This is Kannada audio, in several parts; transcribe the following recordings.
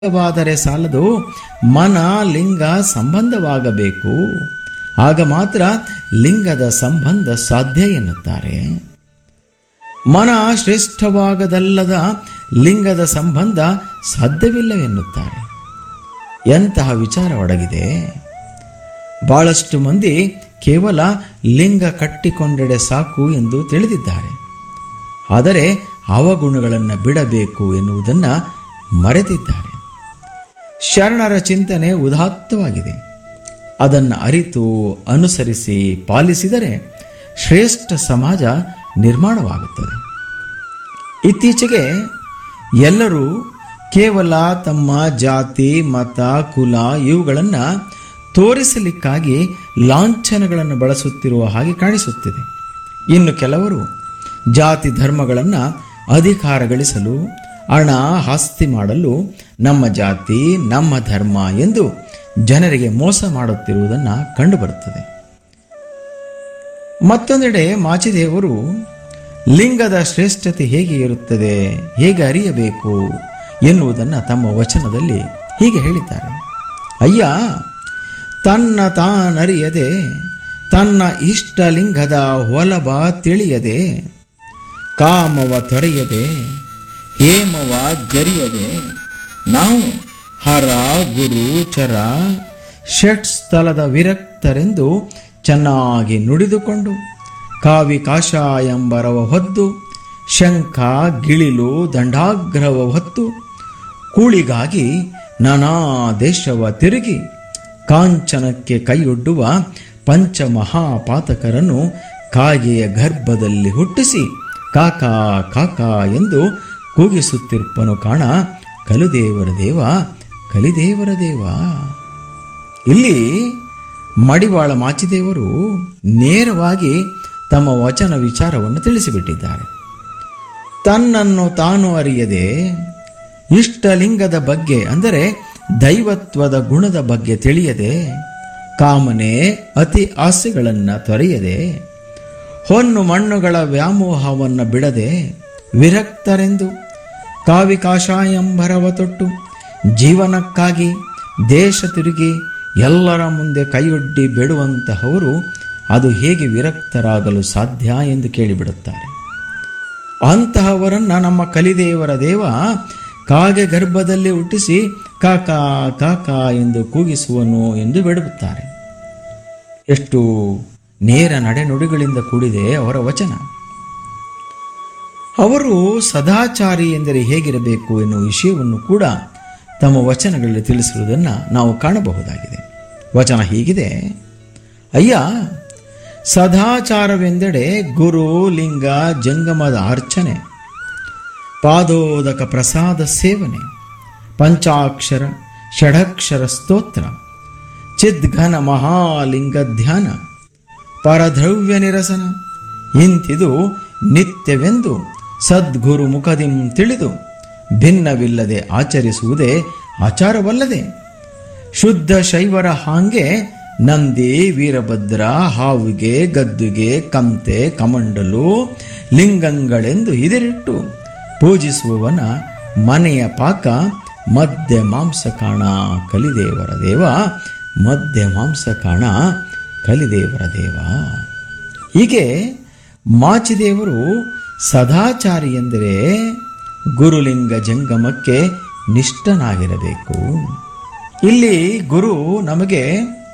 ವಾದರೆ ಸಾಲದು ಮನ ಲಿಂಗ ಸಂಬಂಧವಾಗಬೇಕು ಆಗ ಮಾತ್ರ ಲಿಂಗದ ಸಂಬಂಧ ಸಾಧ್ಯ ಎನ್ನುತ್ತಾರೆ ಮನ ಶ್ರೇಷ್ಠವಾಗದಲ್ಲದ ಲಿಂಗದ ಸಂಬಂಧ ಸಾಧ್ಯವಿಲ್ಲವೆನ್ನುತ್ತಾರೆ ಎಂತಹ ವಿಚಾರ ಒಡಗಿದೆ ಬಹಳಷ್ಟು ಮಂದಿ ಕೇವಲ ಲಿಂಗ ಕಟ್ಟಿಕೊಂಡೆಡೆ ಸಾಕು ಎಂದು ತಿಳಿದಿದ್ದಾರೆ ಆದರೆ ಅವಗುಣಗಳನ್ನು ಬಿಡಬೇಕು ಎನ್ನುವುದನ್ನು ಮರೆತಿದ್ದಾರೆ ಶರಣರ ಚಿಂತನೆ ಉದಾತ್ತವಾಗಿದೆ ಅದನ್ನು ಅರಿತು ಅನುಸರಿಸಿ ಪಾಲಿಸಿದರೆ ಶ್ರೇಷ್ಠ ಸಮಾಜ ನಿರ್ಮಾಣವಾಗುತ್ತದೆ ಇತ್ತೀಚೆಗೆ ಎಲ್ಲರೂ ಕೇವಲ ತಮ್ಮ ಜಾತಿ ಮತ ಕುಲ ಇವುಗಳನ್ನು ತೋರಿಸಲಿಕ್ಕಾಗಿ ಲಾಂಛನಗಳನ್ನು ಬಳಸುತ್ತಿರುವ ಹಾಗೆ ಕಾಣಿಸುತ್ತಿದೆ ಇನ್ನು ಕೆಲವರು ಜಾತಿ ಧರ್ಮಗಳನ್ನು ಅಧಿಕಾರ ಗಳಿಸಲು ಹಣ ಆಸ್ತಿ ಮಾಡಲು ನಮ್ಮ ಜಾತಿ ನಮ್ಮ ಧರ್ಮ ಎಂದು ಜನರಿಗೆ ಮೋಸ ಮಾಡುತ್ತಿರುವುದನ್ನು ಕಂಡುಬರುತ್ತದೆ ಮತ್ತೊಂದೆಡೆ ಮಾಚಿದೇವರು ಲಿಂಗದ ಶ್ರೇಷ್ಠತೆ ಹೇಗೆ ಇರುತ್ತದೆ ಹೇಗೆ ಅರಿಯಬೇಕು ಎನ್ನುವುದನ್ನು ತಮ್ಮ ವಚನದಲ್ಲಿ ಹೀಗೆ ಹೇಳಿದ್ದಾರೆ ಅಯ್ಯ ತನ್ನ ತಾನರಿಯದೆ ತನ್ನ ಇಷ್ಟಲಿಂಗದ ಹೊಲಬ ತಿಳಿಯದೆ ಕಾಮವ ತೊರೆಯದೆ ಹೇಮವ ಜರಿಯದೆ ನಾವು ಹರ ಗುರು ಚರ ಷಟ್ ಸ್ಥಳದ ವಿರಕ್ತರೆಂದು ಚೆನ್ನಾಗಿ ನುಡಿದುಕೊಂಡು ಕಾವಿ ಕಾಷಾಯಂಬರವ ಹೊದ್ದು ಶಂಖ ಗಿಳಿಲು ದಂಡಾಗ್ರವ ಹೊತ್ತು ಕೂಳಿಗಾಗಿ ನಾನಾ ದೇಶವ ತಿರುಗಿ ಕಾಂಚನಕ್ಕೆ ಕೈಯೊಡ್ಡುವ ಪಂಚಮಹಾಪಾತಕರನ್ನು ಕಾಗೆಯ ಗರ್ಭದಲ್ಲಿ ಹುಟ್ಟಿಸಿ ಕಾಕ ಕಾಕ ಎಂದು ಕೂಗಿಸುತ್ತಿರ್ಪನು ಕಾಣ ಕಲುದೇವರ ದೇವ ಕಲಿದೇವರ ದೇವ ಇಲ್ಲಿ ಮಡಿವಾಳ ಮಾಚಿದೇವರು ನೇರವಾಗಿ ತಮ್ಮ ವಚನ ವಿಚಾರವನ್ನು ತಿಳಿಸಿಬಿಟ್ಟಿದ್ದಾರೆ ತನ್ನನ್ನು ತಾನು ಅರಿಯದೆ ಇಷ್ಟಲಿಂಗದ ಬಗ್ಗೆ ಅಂದರೆ ದೈವತ್ವದ ಗುಣದ ಬಗ್ಗೆ ತಿಳಿಯದೆ ಕಾಮನೆ ಅತಿ ಆಸೆಗಳನ್ನು ತೊರೆಯದೆ ಹೊನ್ನು ಮಣ್ಣುಗಳ ವ್ಯಾಮೋಹವನ್ನು ಬಿಡದೆ ವಿರಕ್ತರೆಂದು ಕಾವಿ ಕಾಷಾಯಂಬರವ ತೊಟ್ಟು ಜೀವನಕ್ಕಾಗಿ ದೇಶ ತಿರುಗಿ ಎಲ್ಲರ ಮುಂದೆ ಕೈಯೊಡ್ಡಿ ಬೇಡುವಂತಹವರು ಅದು ಹೇಗೆ ವಿರಕ್ತರಾಗಲು ಸಾಧ್ಯ ಎಂದು ಕೇಳಿಬಿಡುತ್ತಾರೆ ಅಂತಹವರನ್ನ ನಮ್ಮ ಕಲಿದೇವರ ದೇವ ಕಾಗೆ ಗರ್ಭದಲ್ಲಿ ಹುಟ್ಟಿಸಿ ಕಾಕ ಕಾಕ ಎಂದು ಕೂಗಿಸುವನು ಎಂದು ಬೇಡುತ್ತಾರೆ ಎಷ್ಟು ನೇರ ನಡೆನುಡಿಗಳಿಂದ ಕೂಡಿದೆ ಅವರ ವಚನ ಅವರು ಸದಾಚಾರಿ ಎಂದರೆ ಹೇಗಿರಬೇಕು ಎನ್ನುವ ವಿಷಯವನ್ನು ಕೂಡ ತಮ್ಮ ವಚನಗಳಲ್ಲಿ ತಿಳಿಸಿರುವುದನ್ನು ನಾವು ಕಾಣಬಹುದಾಗಿದೆ ವಚನ ಹೀಗಿದೆ ಅಯ್ಯ ಸದಾಚಾರವೆಂದೆಡೆ ಗುರು ಲಿಂಗ ಜಂಗಮದ ಅರ್ಚನೆ ಪಾದೋದಕ ಪ್ರಸಾದ ಸೇವನೆ ಪಂಚಾಕ್ಷರ ಷಡಕ್ಷರ ಸ್ತೋತ್ರ ಚಿದ್ಘನ ಮಹಾಲಿಂಗ ಧ್ಯಾನ ಪರದ್ರವ್ಯ ನಿರಸನ ಇಂತಿದು ನಿತ್ಯವೆಂದು ಸದ್ಗುರು ಮುಖದಿಂ ತಿಳಿದು ಭಿನ್ನವಿಲ್ಲದೆ ಆಚರಿಸುವುದೇ ಆಚಾರವಲ್ಲದೆ ಶುದ್ಧ ಶೈವರ ಹಾಂಗೆ ನಂದಿ ವೀರಭದ್ರ ಹಾವಿಗೆ ಗದ್ದುಗೆ ಕಂತೆ ಕಮಂಡಲು ಲಿಂಗಂಗಳೆಂದು ಹಿದಿರಿಟ್ಟು ಪೂಜಿಸುವವನ ಮನೆಯ ಪಾಕ ಮಧ್ಯ ಮಾಂಸ ಕಾಣ ಕಲಿದೇವರ ದೇವ ಮಧ್ಯ ಮಾಂಸ ಕಾಣ ಕಲಿದೇವರ ದೇವ ಹೀಗೆ ಮಾಚಿದೇವರು ಸದಾಚಾರಿ ಎಂದರೆ ಗುರುಲಿಂಗ ಜಂಗಮಕ್ಕೆ ನಿಷ್ಠನಾಗಿರಬೇಕು ಇಲ್ಲಿ ಗುರು ನಮಗೆ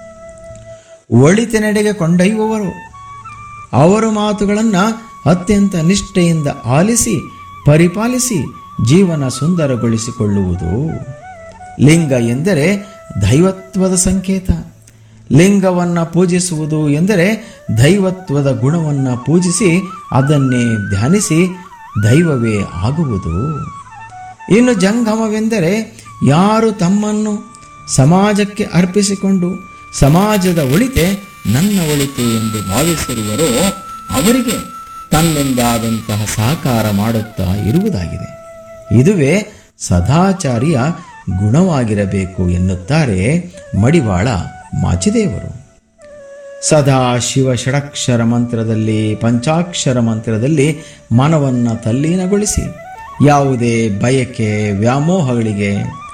ಒಳಿತಿನೆಡೆಗೆ ಕೊಂಡೊಯ್ಯುವವರು ಅವರ ಮಾತುಗಳನ್ನು ಅತ್ಯಂತ ನಿಷ್ಠೆಯಿಂದ ಆಲಿಸಿ ಪರಿಪಾಲಿಸಿ ಜೀವನ ಸುಂದರಗೊಳಿಸಿಕೊಳ್ಳುವುದು ಲಿಂಗ ಎಂದರೆ ದೈವತ್ವದ ಸಂಕೇತ ಲಿಂಗವನ್ನು ಪೂಜಿಸುವುದು ಎಂದರೆ ದೈವತ್ವದ ಗುಣವನ್ನು ಪೂಜಿಸಿ ಅದನ್ನೇ ಧ್ಯಾನಿಸಿ ದೈವವೇ ಆಗುವುದು ಇನ್ನು ಜಂಗಮವೆಂದರೆ ಯಾರು ತಮ್ಮನ್ನು ಸಮಾಜಕ್ಕೆ ಅರ್ಪಿಸಿಕೊಂಡು ಸಮಾಜದ ಒಳಿತೆ ನನ್ನ ಒಳಿತು ಎಂದು ಭಾವಿಸಿರುವರೋ ಅವರಿಗೆ ತನ್ನಿಂದಾದಂತಹ ಸಹಕಾರ ಮಾಡುತ್ತಾ ಇರುವುದಾಗಿದೆ ಇದುವೇ ಸದಾಚಾರಿಯ ಗುಣವಾಗಿರಬೇಕು ಎನ್ನುತ್ತಾರೆ ಮಡಿವಾಳ ಮಾಚಿದೇವರು ಸದಾ ಶಿವ ಷಡಕ್ಷರ ಮಂತ್ರದಲ್ಲಿ ಪಂಚಾಕ್ಷರ ಮಂತ್ರದಲ್ಲಿ ಮನವನ್ನು ತಲ್ಲೀನಗೊಳಿಸಿ ಯಾವುದೇ ಬಯಕೆ ವ್ಯಾಮೋಹಗಳಿಗೆ